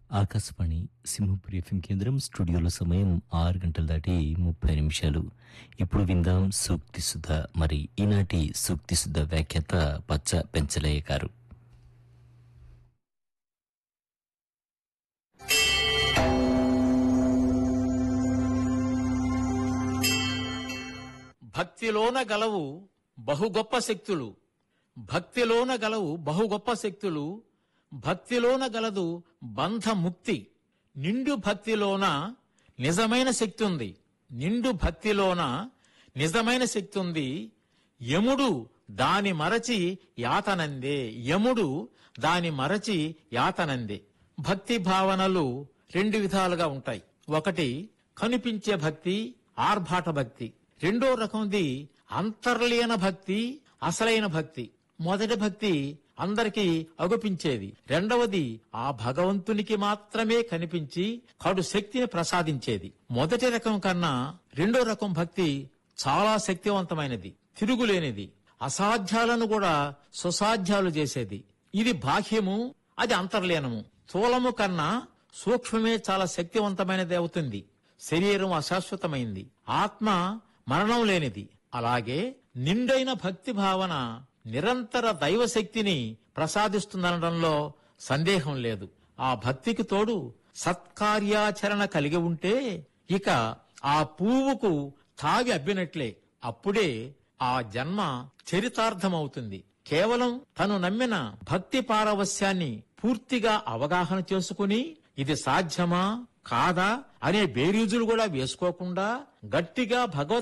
Akashvani Simhapuri FM కేంద్రం స్టూడియోలో సమయం ఆరు గంటలు దాటి ముప్పై నిమిషాలు ఇప్పుడు విందాం సూక్తి సుధ మరి ఈనాటి సూక్తి సుధ వ్యాఖ్యాత పచ్చ పెంచలయ్య గారు భక్తిలోన గలవు బహు గొప్ప శక్తులు భక్తిలోన గలవు బహు గొప్ప శక్తులు భక్తిలోన గలదు బంధ ముక్తి నిండు భక్తిలోన నిజమైన శక్తి ఉంది నిండు భక్తిలోన నిజమైన శక్తి ఉంది యముడు దాని మరచి యాతనందే యముడు దాని మరచి యాతనందే భక్తి భావనలు రెండు విధాలుగా ఉంటాయి ఒకటి కనిపించే భక్తి ఆర్భాట భక్తి రెండో రకంది అంతర్లీన భక్తి అసలైన భక్తి మొదటి భక్తి అందరికీ అగుపించేది రెండవది ఆ భగవంతునికి మాత్రమే కనిపించి కడు శక్తిని ప్రసాదించేది మొదటి రకం కన్నా రెండో రకం భక్తి చాలా శక్తివంతమైనది తిరుగులేనిది అసాధ్యాలను కూడా సుసాధ్యాలు చేసేది ఇది బాహ్యము అది అంతర్లీనము స్థూలము కన్నా సూక్ష్మమే చాలా శక్తివంతమైనది అవుతుంది శరీరం అశాశ్వతమైంది ఆత్మ మరణం లేనిది అలాగే నిండైన భక్తి భావన నిరంతర దైవ శక్తిని ప్రసాదిస్తుందనడంలో సందేహం లేదు ఆ భక్తికి తోడు సత్కార్యాచరణ కలిగి ఉంటే ఇక ఆ పువ్వుకు తాగి అబ్బినట్లే అప్పుడే ఆ జన్మ చరితార్థమవుతుంది కేవలం తను నమ్మిన భక్తి పారవస్యాన్ని పూర్తిగా అవగాహన చేసుకుని ఇది సాధ్యమా కాదా అనే బేరీజులు కూడా వేసుకోకుండా గట్టిగా భగవద్